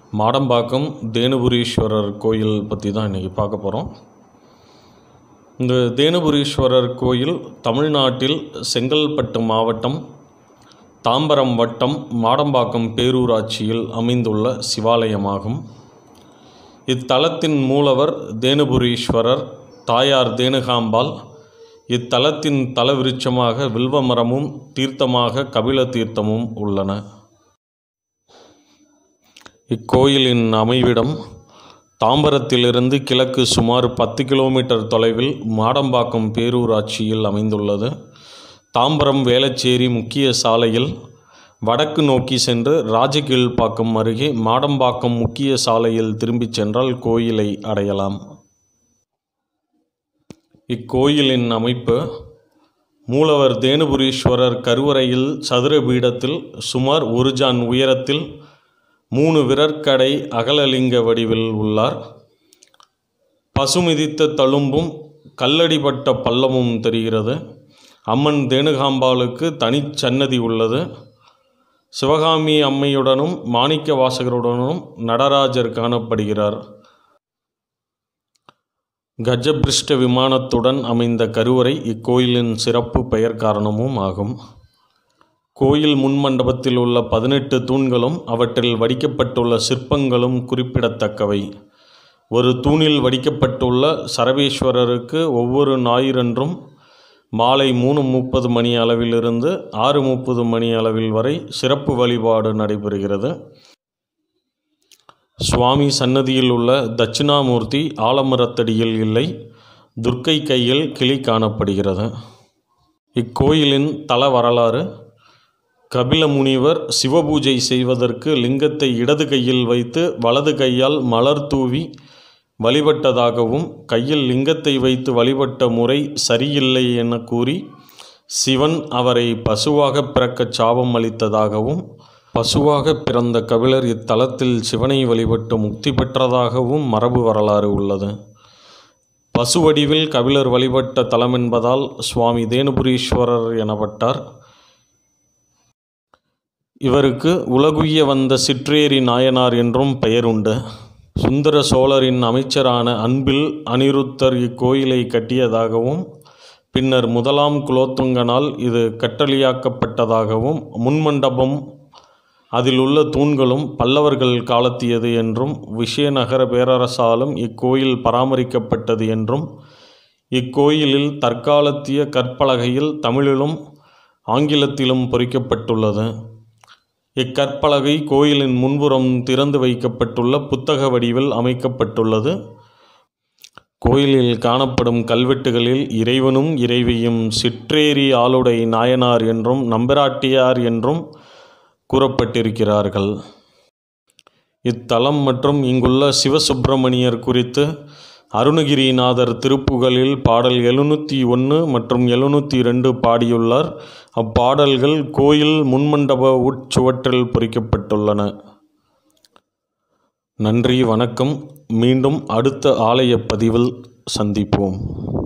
மாடம்பாக்கம் தேனுபுரீஸ்வரர் கோயில் பற்றி தான் இன்றைக்கி பார்க்க போகிறோம் இந்த தேனுபுரீஸ்வரர் கோயில் தமிழ்நாட்டில் செங்கல்பட்டு மாவட்டம் தாம்பரம் வட்டம் மாடம்பாக்கம் பேரூராட்சியில் அமைந்துள்ள சிவாலயமாகும் இத்தலத்தின் மூலவர் தேனுபுரீஸ்வரர் தாயார் தேனுகாம்பாள் இத்தலத்தின் தலவிருட்சமாக வில்வமரமும் தீர்த்தமாக கபில தீர்த்தமும் உள்ளன இக்கோயிலின் அமைவிடம் தாம்பரத்திலிருந்து கிழக்கு சுமார் பத்து கிலோமீட்டர் தொலைவில் மாடம்பாக்கம் பேரூராட்சியில் அமைந்துள்ளது தாம்பரம் வேளச்சேரி முக்கிய சாலையில் வடக்கு நோக்கி சென்று ராஜகீழ்ப்பாக்கம் அருகே மாடம்பாக்கம் முக்கிய சாலையில் திரும்பிச் சென்றால் கோயிலை அடையலாம் இக்கோயிலின் அமைப்பு மூலவர் தேனுபுரீஸ்வரர் கருவறையில் சதுர பீடத்தில் சுமார் ஒரு ஜான் உயரத்தில் மூணு விரற்கடை அகலலிங்க வடிவில் உள்ளார் பசுமிதித்த தழும்பும் கல்லடிப்பட்ட பள்ளமும் தெரிகிறது அம்மன் தேனுகாம்பாளுக்கு தனிச்சன்னதி உள்ளது சிவகாமி அம்மையுடனும் மாணிக்க வாசகருடனும் நடராஜர் காணப்படுகிறார் கஜபிருஷ்ட விமானத்துடன் அமைந்த கருவறை இக்கோயிலின் சிறப்பு பெயர் காரணமும் ஆகும் கோயில் முன்மண்டபத்தில் உள்ள பதினெட்டு தூண்களும் அவற்றில் வடிக்கப்பட்டுள்ள சிற்பங்களும் குறிப்பிடத்தக்கவை ஒரு தூணில் வடிக்கப்பட்டுள்ள சரவேஸ்வரருக்கு ஒவ்வொரு ஞாயிறன்றும் மாலை மூணு முப்பது மணி அளவிலிருந்து ஆறு முப்பது மணி அளவில் வரை சிறப்பு வழிபாடு நடைபெறுகிறது சுவாமி சன்னதியில் உள்ள தட்சிணாமூர்த்தி ஆலமரத்தடியில் இல்லை துர்க்கை கையில் கிளி காணப்படுகிறது இக்கோயிலின் தல வரலாறு கபில முனிவர் சிவபூஜை செய்வதற்கு லிங்கத்தை இடது கையில் வைத்து வலது கையால் மலர் தூவி வழிபட்டதாகவும் கையில் லிங்கத்தை வைத்து வழிபட்ட முறை சரியில்லை என கூறி சிவன் அவரை பசுவாக பிறக்கச் சாபம் அளித்ததாகவும் பசுவாக பிறந்த கபிலர் இத்தலத்தில் சிவனை வழிபட்டு முக்தி பெற்றதாகவும் மரபு வரலாறு உள்ளது பசு வடிவில் கபிலர் வழிபட்ட தலம் என்பதால் சுவாமி தேனுபுரீஸ்வரர் எனப்பட்டார் இவருக்கு உலகுய்ய வந்த சிற்றேரி நாயனார் என்றும் பெயருண்டு சுந்தர சோழரின் அமைச்சரான அன்பில் அனிருத்தர் இக்கோயிலை கட்டியதாகவும் பின்னர் முதலாம் குலோத்துங்கனால் இது கட்டளியாக்கப்பட்டதாகவும் முன்மண்டபம் அதில் உள்ள தூண்களும் பல்லவர்கள் காலத்தியது என்றும் விஷயநகர பேரரசாலும் இக்கோயில் பராமரிக்கப்பட்டது என்றும் இக்கோயிலில் தற்காலத்திய கற்பலகையில் தமிழிலும் ஆங்கிலத்திலும் பொறிக்கப்பட்டுள்ளது இக்கற்பலகை கோயிலின் முன்புறம் திறந்து வைக்கப்பட்டுள்ள புத்தக வடிவில் அமைக்கப்பட்டுள்ளது கோயிலில் காணப்படும் கல்வெட்டுகளில் இறைவனும் இறைவியும் சிற்றேரி ஆளுடை நாயனார் என்றும் நம்பிராட்டியார் என்றும் கூறப்பட்டிருக்கிறார்கள் இத்தலம் மற்றும் இங்குள்ள சிவசுப்பிரமணியர் குறித்து அருணகிரிநாதர் திருப்புகளில் பாடல் எழுநூற்றி ஒன்று மற்றும் எழுநூற்றி ரெண்டு பாடியுள்ளார் அப்பாடல்கள் கோயில் முன்மண்டப உட்சுவற்றில் பொறிக்கப்பட்டுள்ளன நன்றி வணக்கம் மீண்டும் அடுத்த ஆலய பதிவில் சந்திப்போம்